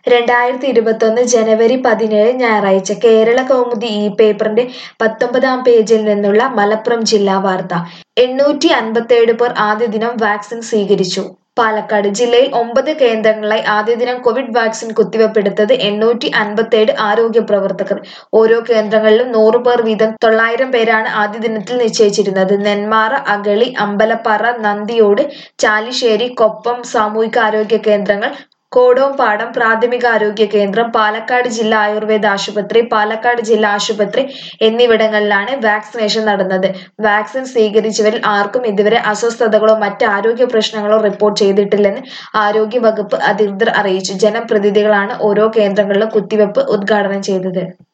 രണ്ടായിരത്തി ഇരുപത്തൊന്ന് ജനുവരി പതിനേഴ് ഞായറാഴ്ച കേരള കൗമുദി ഈ പേപ്പറിന്റെ പത്തൊമ്പതാം പേജിൽ നിന്നുള്ള മലപ്പുറം ജില്ലാ വാർത്ത എണ്ണൂറ്റി അൻപത്തേഴ് പേർ ആദ്യ ദിനം വാക്സിൻ സ്വീകരിച്ചു പാലക്കാട് ജില്ലയിൽ ഒമ്പത് കേന്ദ്രങ്ങളിലായി ആദ്യ ദിനം കോവിഡ് വാക്സിൻ കുത്തിവെപ്പെടുത്തത് എണ്ണൂറ്റി അൻപത്തേഴ് ആരോഗ്യ പ്രവർത്തകർ ഓരോ കേന്ദ്രങ്ങളിലും നൂറ് പേർ വീതം തൊള്ളായിരം പേരാണ് ആദ്യ ദിനത്തിൽ നിശ്ചയിച്ചിരുന്നത് നെന്മാറ അഗളി അമ്പലപ്പാറ നന്ദിയോട് ചാലിശ്ശേരി കൊപ്പം സാമൂഹികാരോഗ്യ കേന്ദ്രങ്ങൾ കോടോംപാടം പ്രാഥമികാരോഗ്യ കേന്ദ്രം പാലക്കാട് ജില്ലാ ആയുർവേദ ആശുപത്രി പാലക്കാട് ജില്ലാ ആശുപത്രി എന്നിവിടങ്ങളിലാണ് വാക്സിനേഷൻ നടന്നത് വാക്സിൻ സ്വീകരിച്ചവരിൽ ആർക്കും ഇതുവരെ അസ്വസ്ഥതകളോ മറ്റ് ആരോഗ്യ പ്രശ്നങ്ങളോ റിപ്പോർട്ട് ചെയ്തിട്ടില്ലെന്ന് ആരോഗ്യ വകുപ്പ് അധികൃതർ അറിയിച്ചു ജനപ്രതിനിധികളാണ് ഓരോ കേന്ദ്രങ്ങളിലും കുത്തിവെപ്പ് ഉദ്ഘാടനം ചെയ്തത്